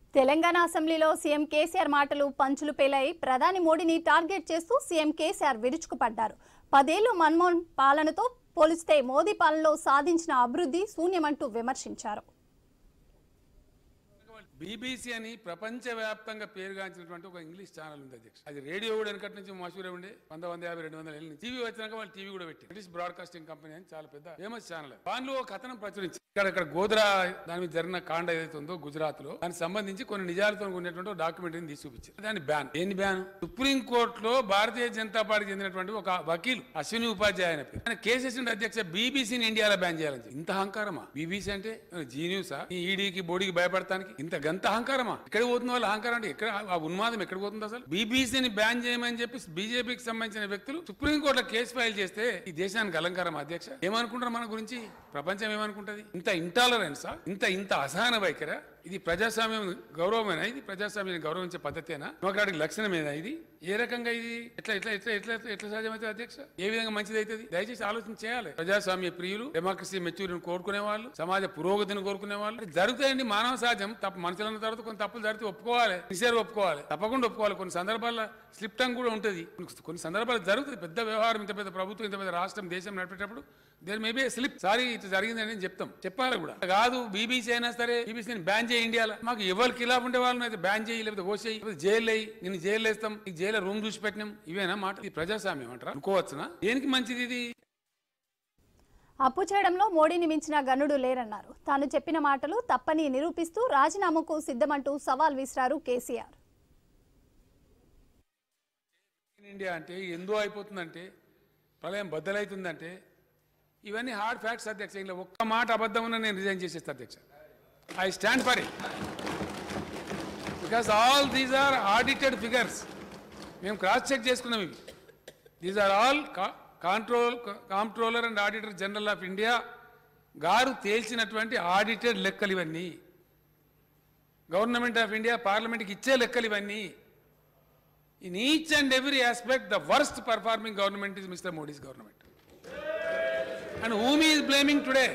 తెలంగాణ అసెంబ్లీలో సీఎం కేసీఆర్ మాటలు పంచులు పేలాయి ప్రధాని మోడీని టార్గెట్ చేస్తూ సీఎం కేసీఆర్ విరుచుకుపడ్డారు పదేళ్లు మన్మోహన్ పాలనతో పోలిస్తే మోదీ పాలనలో సాధించిన అభివృద్ధి శూన్యమంటూ విమర్శించారు బీబీసీ అని ప్రపంచవ్యాప్తంగా పేరుగాంచినటువంటి ఒక ఇంగ్లీష్ ఛానల్ ఉంది అధ్యక్ష అది రేడియో కూడా వెనకటి నుంచి మషూరే ఉండే వంద వంద యాభై రెండు వందల ఏళ్ళ టీవీ వచ్చినాక వాళ్ళు టీవీ కూడా పెట్టి బ్రిటిష్ బ్రాడ్కాస్టింగ్ కంపెనీ అని చాలా పెద్ద ఫేమస్ ఛానల్ దానిలో ఒక కథనం ప్రచురించి ఇక్కడ ఇక్కడ గోధరా దాని మీద జరిగిన కాండ ఏదైతే ఉందో గుజరాత్ లో దానికి సంబంధించి కొన్ని నిజాలతో ఉన్నటువంటి డాక్యుమెంటరీని తీసి చూపించారు దాని బ్యాన్ ఏంది బ్యాన్ సుప్రీం కోర్టులో భారతీయ జనతా పార్టీకి చెందినటువంటి ఒక వకీల్ అశ్విని ఉపాధ్యాయ ఆయన పేరు ఆయన కేసెస్ అధ్యక్ష బీబీసీని ఇండియాలో బ్యాన్ చేయాలని చెప్పి. ఇంత అహంకారమా బీబీసీ అంటే జీ న్యూసా ఈ ఈడీకి బోడీకి భయపడటానికి ఇంత గంత అహంకారమా ఎక్కడ పోతుంది వాళ్ళ అహంకారం అంటే ఎక్కడ ఆ ఉన్మాదం ఎక్కడ పోతుంది అసలు బీబీసీని బ్యాన్ చేయమని చెప్పి బీజేపీకి సంబంధించిన వ్యక్తులు సుప్రీం కోర్టులో కేసు ఫైల్ చేస్తే ఈ దేశానికి అలంకారం అధ్యక్ష ఏమనుకుంటారు మన గురించి ప్రపంచం ఏమనుకుంటది ఇంత ఇంటాలరెన్సా ఇంత ఇంత అసహన వైఖరా ఇది ప్రజాస్వామ్యం గౌరవమేనా ఇది ప్రజాస్వామ్యాన్ని గౌరవించే పద్ధతేనా డెమోక్రాటిక్ లక్షణమేనా ఇది ఏ రకంగా ఇది ఎట్లా ఎట్లా ఎట్లా ఎట్లా ఎట్లా సాధ్యమవుతుంది అధ్యక్ష ఏ విధంగా మంచిది అవుతుంది దయచేసి ఆలోచన చేయాలి ప్రజాస్వామ్య ప్రియులు డెమోక్రసీ మెచ్యూరిటీని కోరుకునే వాళ్ళు సమాజ పురోగతిని కోరుకునే వాళ్ళు అది జరుగుతాయండి మానవ సహజం తప్పు మనుషులన్న తర్వాత కొన్ని తప్పులు జరిగితే ఒప్పుకోవాలి నిషేధం ఒప్పుకోవాలి తప్పకుండా ఒప్పుకోవాలి కొన్ని సందర్భాల్లో స్లిప్ టంగ్ కూడా ఉంటుంది కొన్ని సందర్భాలు జరుగుతుంది పెద్ద వ్యవహారం ఇంత పెద్ద ప్రభుత్వం ఇంత పెద్ద రాష్ట్రం దేశం నడిపేటప్పుడు దేర్ మేబీ స్లిప్ సారీ ఇట్లా జరిగిందని నేను చెప్తాం చెప్పాలి కూడా కాదు బీబీసీ అయినా సరే బీబీసీని బ్యాన్ చేయి ఇండియాలో మాకు ఎవరు ఖిలాఫ్ ఉండే వాళ్ళని అయితే బ్యాన్ చేయి లేకపోతే ఓసేయి లేకపోతే జైలు అయ్యి నేను జైలు వేస్తాం ఈ జైలు రూమ్ చూసి పెట్టినాం ఇవేనా మాట ఇది ప్రజాస్వామ్యం అంటారా అనుకోవచ్చునా దేనికి మంచిది ఇది అప్పు చేయడంలో మోడీని మించిన గనుడు లేరన్నారు తాను చెప్పిన మాటలు తప్పని నిరూపిస్తూ రాజీనామాకు సిద్ధమంటూ సవాల్ విసిరారు కేసీఆర్ ఇన్ ఇండియా అంటే ఎందో అయిపోతుందంటే ప్రళయం బద్దలవుతుందంటే ఇవన్నీ హార్డ్ ఫ్యాక్ట్స్ అధ్యక్ష ఇలా ఒక్క మాట అబద్ధం ఉన్నా నేను రిజైన్ చేసేస్తా అధ్యక్ష I stand for it because all these are audited figures మేము క్రాస్ చెక్ చేసుకున్నాం ఇవి these are all control controller and auditor general of India గారు తేల్చినటువంటి ఆడిటెడ్ లెక్కలు ఇవన్నీ గవర్నమెంట్ ఆఫ్ ఇండియా పార్లమెంట్కి ఇచ్చే లెక్కలు ఇవన్నీ In each and every aspect, the worst performing government is Mr. Modi's government. And whom he is blaming today?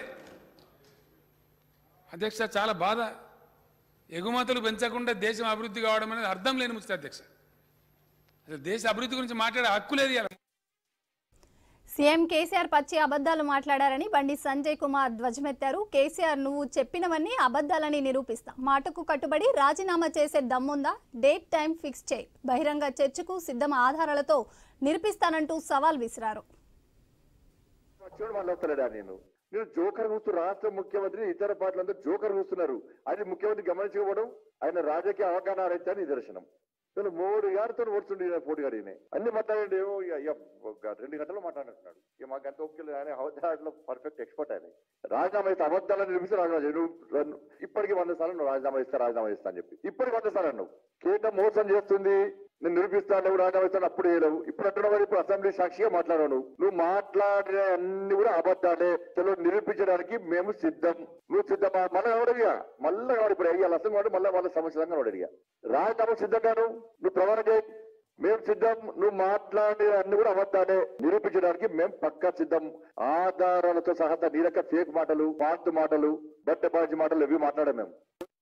అధ్యక్ష చాలా బాధ ఎగుమతులు పెంచకుండా దేశం అభివృద్ధి కావడం అనేది అర్థం లేని ముచ్చట అధ్యక్ష అసలు దేశ అభివృద్ధి గురించి మాట్లాడే హక్కు లేదు ఇవాళ. సీఎం కేసీఆర్ పచ్చి అబద్ధాలు మాట్లాడారని బండి సంజయ్ కుమార్ ధ్వజమెత్తారు కేసీఆర్ నువ్వు చెప్పినవన్నీ అబద్ధాలని నిరూపిస్తా మాటకు కట్టుబడి రాజీనామా చేసే దమ్ముందా డేట్ టైం ఫిక్స్ చేయి బహిరంగ చర్చకు సిద్ధం ఆధారాలతో నిరూపిస్తానంటూ సవాల్ విసిరారు వచ్చాడు మళ్ళీ వస్తలేడా నేను నేను జోకర్ కూస్తూ రాష్ట్ర ముఖ్యమంత్రి ఇతర పార్టీలందరూ జోకర్ కూస్తున్నారు అది ముఖ్యమంత్రి గమనించకపోవడం ఆయన రాజకీయ అవగాహన రైతే నిదర్శనం అసలు మూడు గారితో ఓడుతుండే పోటీ గారు ఈయన అన్ని మాట్లాడండి ఏమో ఇక ఇక ఒక రెండు గంటలు మాట్లాడుతున్నాడు ఇక మాకు అంత ఓపిక లేదు ఆయన అవధాలో పర్ఫెక్ట్ ఎక్స్పర్ట్ ఆయన రాజీనామా ఇస్తే అబద్ధాలను నిలిపిస్తే రాజీనామా చేయి. నువ్వు నువ్వు ఇప్పటికి వంద సార్లు నువ్వు రాజీనామా ఇస్తా రాజీనామా ఇస్తా అని చెప్పి ఇప్పటికి వంద సార్లు నువ్వు కేంద్రం మోసం చేస్తుంది నేను నిరూపిస్తాను నువ్వు రాజీనామా ఇస్తాను అప్పుడు వేయలేవు ఇప్పుడు అంటున్నావు మరి ఇప్పుడు అసెంబ్లీ సాక్షిగా మాట్లాడావు నువ్వు నువ్వు మాట్లాడిన అన్ని కూడా అబద్ధాలే చలో నిరూపించడానికి మేము సిద్ధం నువ్వు సిద్ధమా మళ్ళీ ఎవడడిగా మళ్ళీ ఎవడు ఇప్పుడు అయ్యాలి అసలు వాడు మళ్ళీ వాళ్ళ సమస్యలంగా వాడడిగా రాజీనామా సిద్ధంగా నువ్వు నువ్వు ప్రమాణం చేయి మేము సిద్ధం నువ్వు మాట్లాడే అన్ని కూడా అబద్ధాలే నిరూపించడానికి మేము పక్కా సిద్ధం ఆధారాలతో సహా నీరక ఫేక్ మాటలు పాంతు మాటలు బట్టబాజీ మాటలు ఇవి మాట్లాడాం మేము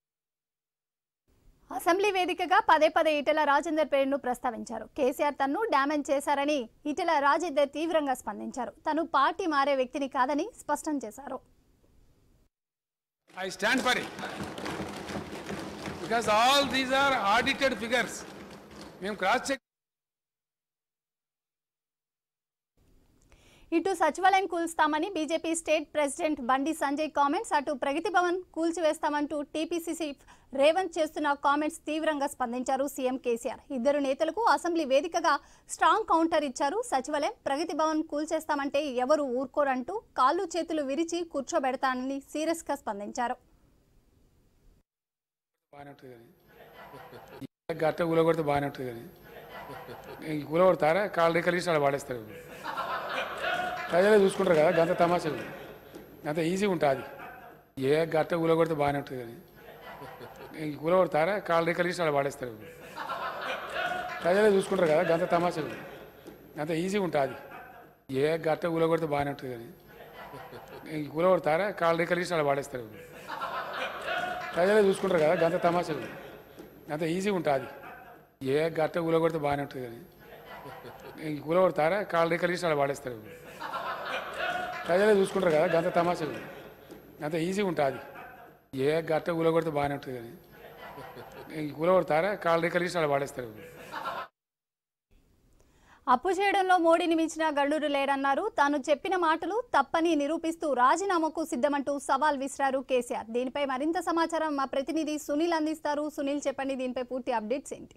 అసెంబ్లీ వేదికగా పదే పదే ఈటెల రాజేందర్ పేరును ప్రస్తావించారు కేసీఆర్ తన్ను డ్యామేజ్ చేశారని ఈటెల రాజేందర్ తీవ్రంగా స్పందించారు తను పార్టీ మారే వ్యక్తిని కాదని స్పష్టం చేశారు I stand for it. Because all these are audited figures. మేము క్రాస్ చెక్ ఇటు సచివాలయం కూల్స్తామని బీజేపీ స్టేట్ ప్రెసిడెంట్ బండి సంజయ్ కామెంట్స్ అటు ప్రగతి భవన్ కూల్చివేస్తామంటూ టీపీసీసీ రేవంత్ చేస్తున్న కామెంట్స్ తీవ్రంగా స్పందించారు సీఎం కేసీఆర్ ఇద్దరు నేతలకు అసెంబ్లీ వేదికగా స్ట్రాంగ్ కౌంటర్ ఇచ్చారు సచివాలయం ప్రగతి భవన్ కూల్చేస్తామంటే ఎవరు ఊరుకోరంటూ కాళ్ళు చేతులు విరిచి కూర్చోబెడతానని సీరియస్ గా స్పందించారు బాగానే ఉంటుంది కానీ గట్ట కూలగొడితే బాగానే ఉంటుంది కానీ ఈ కూలగొడతారా కాళ్ళు రేఖలు అలా వాడేస్తారు ప్రజలే చూసుకుంటారు కదా గంత తమాషా గంత ఈజీగా ఉంటుంది ఏ గట్ట కూలగొడితే బాగానే ఉంటుంది కానీ ఈ కూలగొడతారా కాళ్ళు రేఖలు అలా వాడేస్తారు ప్రజలే చూసుకుంటారు కదా గంత తమాషా గంత ఈజీగా ఉంటుంది ఏ గట్ట కూలగొడితే బాగానే ఉంటుంది కానీ ఈ కూలగొడతారా కాళ్ళు రేఖలు అలా వాడేస్తారు ప్రజలే చూసుకుంటారు కదా గంత తమాషా అంత ఈజీగా ఉంటుంది ఏ గట్ట కూలగొడితే బాగానే ఉంటుంది కానీ ఇంక కూలగొడతారా కాళ్ళు రేఖలు ఇచ్చి అలా వాడేస్తారు ప్రజలే చూసుకుంటారు కదా గంత తమాషా అంత ఈజీగా ఉంటుంది ఏ గట్ట కూలగొడితే బాగానే ఉంటుంది కానీ ఇంక కూలగొడతారా కాళ్ళు రేఖలు ఇచ్చి అలా వాడేస్తారు అప్పు చేయడంలో మోడీని మించిన గళ్ళూరు లేడన్నారు తాను చెప్పిన మాటలు తప్పని నిరూపిస్తూ రాజీనామాకు సిద్ధమంటూ సవాల్ విసిరారు కేసీఆర్ దీనిపై మరింత సమాచారం మా ప్రతినిధి సునీల్ అందిస్తారు సునీల్ చెప్పండి దీనిపై పూర్తి అప్డేట్స్ ఏంటి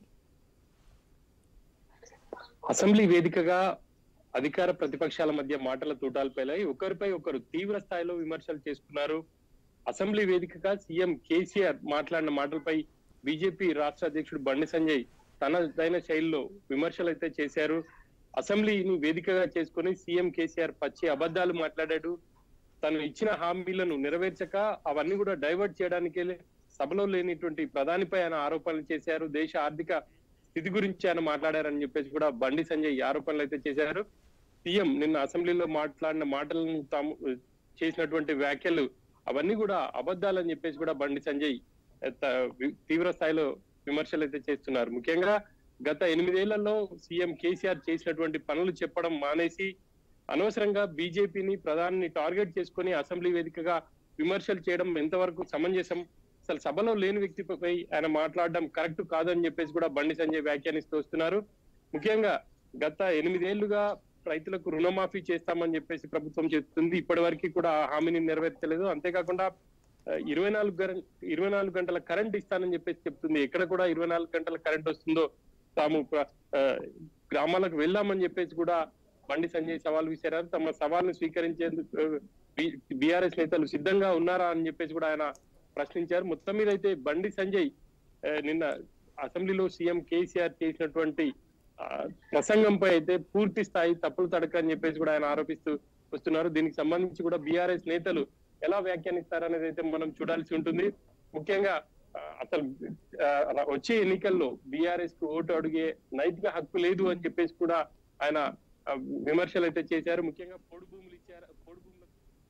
అసెంబ్లీ వేదికగా అధికార ప్రతిపక్షాల మధ్య మాటల తూటాలపై ఒకరిపై ఒకరు తీవ్ర స్థాయిలో విమర్శలు చేసుకున్నారు అసెంబ్లీ వేదికగా సీఎం కేసీఆర్ మాట్లాడిన మాటలపై బీజేపీ రాష్ట్ర అధ్యక్షుడు బండి సంజయ్ తనదైన శైలిలో విమర్శలు అయితే చేశారు అసెంబ్లీని వేదికగా చేసుకుని సీఎం కేసీఆర్ పచ్చి అబద్ధాలు మాట్లాడాడు తను ఇచ్చిన హామీలను నెరవేర్చక అవన్నీ కూడా డైవర్ట్ చేయడానికే సభలో లేనిటువంటి ప్రధానిపై ఆయన ఆరోపణలు చేశారు దేశ ఆర్థిక స్థితి గురించి ఆయన మాట్లాడారని చెప్పేసి కూడా బండి సంజయ్ ఈ ఆరోపణలు అయితే చేశారు సీఎం నిన్న అసెంబ్లీలో మాట్లాడిన మాటలను తాము చేసినటువంటి వ్యాఖ్యలు అవన్నీ కూడా అబద్ధాలని చెప్పేసి కూడా బండి సంజయ్ త- తీవ్ర స్థాయిలో విమర్శలు అయితే చేస్తున్నారు ముఖ్యంగా గత ఎనిమిదేళ్లలో సీఎం కేసీఆర్ చేసినటువంటి పనులు చెప్పడం మానేసి అనవసరంగా బీజేపీని ప్రధాని టార్గెట్ చేసుకొని అసెంబ్లీ వేదికగా విమర్శలు చేయడం ఎంతవరకు సమంజసం అసలు సభలో లేని వ్యక్తిపై ఆయన మాట్లాడడం కరెక్ట్ కాదని చెప్పేసి కూడా బండి సంజయ్ వ్యాఖ్యానిస్తూ వస్తున్నారు ముఖ్యంగా గత ఎనిమిదేళ్లుగా రైతులకు రుణమాఫీ చేస్తామని చెప్పేసి ప్రభుత్వం చెప్తుంది ఇప్పటి వరకు కూడా ఆ హామీని నెరవేర్చలేదు అంతేకాకుండా ఆ, ఇరవై నాలుగు గం- ఇరవై నాలుగు గంటల కరెంట్ ఇస్తానని చెప్పేసి చెప్తుంది ఎక్కడ కూడా ఇరవై నాలుగు గంటల కరెంట్ వస్తుందో తాము ప్ర- ఆ, గ్రామాలకు వెళ్దామని చెప్పేసి కూడా బండి సంజయ్ సవాల్ విసిరారు తమ సవాల్ను స్వీకరించేందుకు బీఆర్ఎస్ నేతలు సిద్ధంగా ఉన్నారా అని చెప్పేసి కూడా ఆయన ప్రశ్నించారు మొత్తం మీద అయితే బండి సంజయ్ ఆ, నిన్న అసెంబ్లీలో సీఎం కేసీఆర్ చేసినటువంటి ఆ, ప్రసంగంపై అయితే పూర్తి స్థాయి తప్పులు తడక అని చెప్పేసి కూడా ఆయన ఆరోపిస్తూ వస్తున్నారు దీనికి సంబంధించి కూడా బీఆర్ఎస్ నేతలు ఎలా వ్యాఖ్యానిస్తారనేది అయితే మనం చూడాల్సి ఉంటుంది ముఖ్యంగా ఆ, అసలు ఆ, వచ్చే ఎన్నికల్లో బీఆర్ఎస్ కు ఓటు అడిగే నైతిక హక్కు లేదు అని చెప్పేసి కూడా ఆయన ఆ, విమర్శలు అయితే చేశారు ముఖ్యంగా పొడు భూములు ఇచ్చారు పొడు భూములు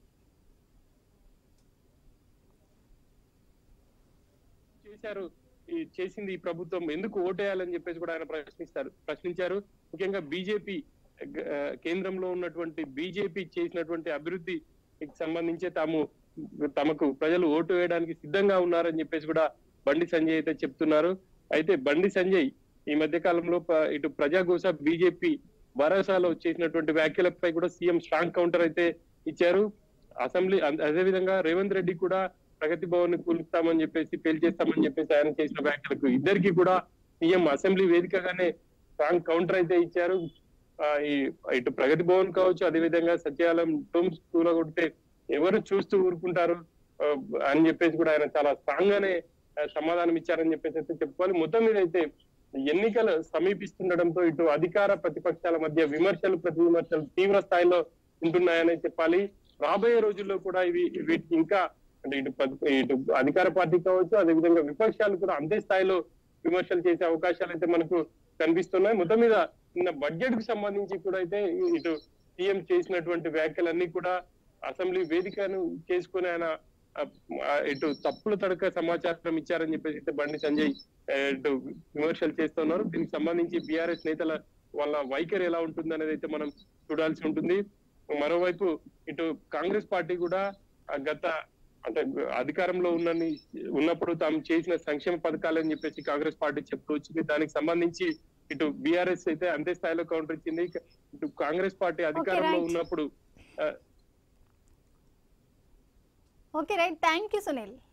చేశారు ఈ చేసింది ఈ ప్రభుత్వం ఎందుకు ఓటేయాలని చెప్పేసి కూడా ఆయన ప్రశ్నిస్తారు ప్రశ్నించారు ముఖ్యంగా బీజేపీ కేంద్రంలో ఉన్నటువంటి బీజేపీ చేసినటువంటి అభివృద్ధికి సంబంధించి తాము తమకు ప్రజలు ఓటు వేయడానికి సిద్ధంగా ఉన్నారని చెప్పేసి కూడా బండి సంజయ్ అయితే చెప్తున్నారు అయితే బండి సంజయ్ ఈ మధ్య కాలంలో ప- ఇటు ప్రజాగోస బీజేపీ భరోసాలో చేసినటువంటి వ్యాఖ్యలపై కూడా సీఎం స్ట్రాంగ్ కౌంటర్ అయితే ఇచ్చారు అసెంబ్లీ అ- అదే విధంగా రేవంత్ రెడ్డి కూడా ప్రగతి భవన్ ని కూలుస్తామని చెప్పేసి పేల్చేస్తామని చెప్పేసి ఆయన చేసిన వ్యాఖ్యలకు ఇద్దరికి కూడా సీఎం అసెంబ్లీ వేదికగానే స్ట్రాంగ్ కౌంటర్ అయితే ఇచ్చారు ఆ, ఈ ఇటు ప్రగతి భవన్ కావచ్చు అదే విధంగా సత్యాలయం టూమ్స్ కూలగొడితే ఎవరు చూస్తూ ఊరుకుంటారు ఆ, అని చెప్పేసి కూడా ఆయన చాలా స్ట్రాంగ్ గానే ఆ, సమాధానం ఇచ్చారని చెప్పేసి అయితే చెప్పుకోవాలి మొత్తం మీద అయితే ఎన్నికలు సమీపిస్తుండడంతో ఇటు అధికార ప్రతిపక్షాల మధ్య విమర్శలు ప్రతి విమర్శలు తీవ్ర స్థాయిలో ఉంటున్నాయని చెప్పాలి రాబోయే రోజుల్లో కూడా ఇవి వీటికి ఇంకా అంటే ఇటు ప్రతి- ఇటు అధికార పార్టీ కావచ్చు అదే విధంగా విపక్షాలు కూడా అంతే స్థాయిలో విమర్శలు చేసే అవకాశాలు అయితే మనకు కనిపిస్తున్నాయి మొత్తం మీద నిన్న బడ్జెట్ కు సంబంధించి కూడా అయితే ఇటు సీఎం చేసినటువంటి వ్యాఖ్యలన్నీ కూడా అసెంబ్లీ వేదికను చేసుకుని ఆయన ఆ, ఆ, ఇటు తప్పుల తడక సమాచారం ఇచ్చారని చెప్పేసి అయితే బండి సంజయ్ ఆ, ఇటు విమర్శలు చేస్తున్నారు దీనికి సంబంధించి బీఆర్ఎస్ నేతల వాళ్ళ వైఖరి ఎలా ఉంటుంది అనేది అయితే మనం చూడాల్సి ఉంటుంది మరోవైపు ఇటు కాంగ్రెస్ పార్టీ కూడా ఆ, గత అంటే అధికారంలో ఉన్నని ఉన్నప్పుడు తాము చేసిన సంక్షేమ పథకాలని చెప్పేసి కాంగ్రెస్ పార్టీ చెప్తూ వచ్చింది దానికి సంబంధించి ఇటు బీఆర్ఎస్ అయితే అంతే స్థాయిలో కౌంటర్ ఇచ్చింది ఇటు కాంగ్రెస్ పార్టీ అధికారంలో right. ఉన్నప్పుడు ఆ, okay right thank you Sunil